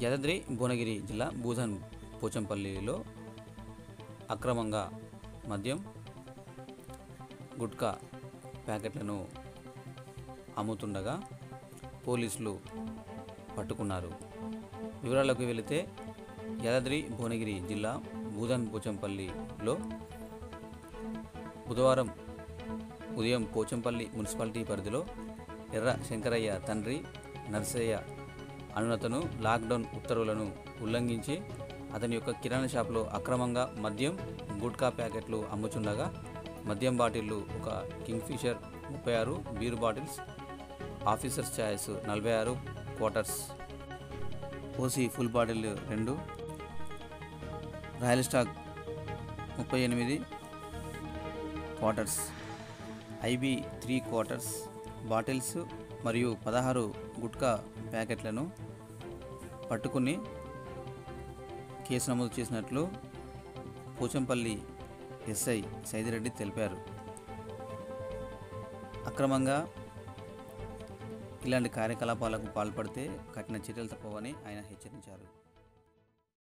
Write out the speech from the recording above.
యాదాద్రి భువనగిరి జిల్లా భూధన్ పోచంపల్లిలో అక్రమంగా మద్యం గుట్కా ప్యాకెట్లను అమ్ముతుండగా పోలీసులు పట్టుకున్నారు వివరాలకు వెళితే యాదాద్రి భువనగిరి జిల్లా భూధన్ పోచంపల్లిలో బుధవారం ఉదయం పోచంపల్లి మున్సిపాలిటీ పరిధిలో ఎర్ర శంకరయ్య తండ్రి నర్సయ్య అనునతను లాక్డౌన్ ఉత్తర్వులను ఉల్లంఘించి అతని యొక్క కిరాణా షాప్లో అక్రమంగా మద్యం గుట్కా ప్యాకెట్లు అమ్ముచుండగా మద్యం బాటిళ్లు ఒక కింగ్ఫిషర్ ముప్పై ఆరు బీర్ బాటిల్స్ ఆఫీసర్స్ ఛాయిస్ నలభై ఆరు క్వార్టర్స్ ఓసీ ఫుల్ బాటిల్ రెండు రాయల్ స్టాక్ ముప్పై ఎనిమిది quarters IB three quarters bottles మరియు పదహారు గుట్కా ప్యాకెట్లను పట్టుకుని కేసు నమోదు చేసినట్లు పోచంపల్లి ఎస్ఐ సైదిరెడ్డి తెలిపారు అక్రమంగా ఇలాంటి కార్యకలాపాలకు పాల్పడితే కఠిన చర్యలు తప్పవని ఆయన హెచ్చరించారు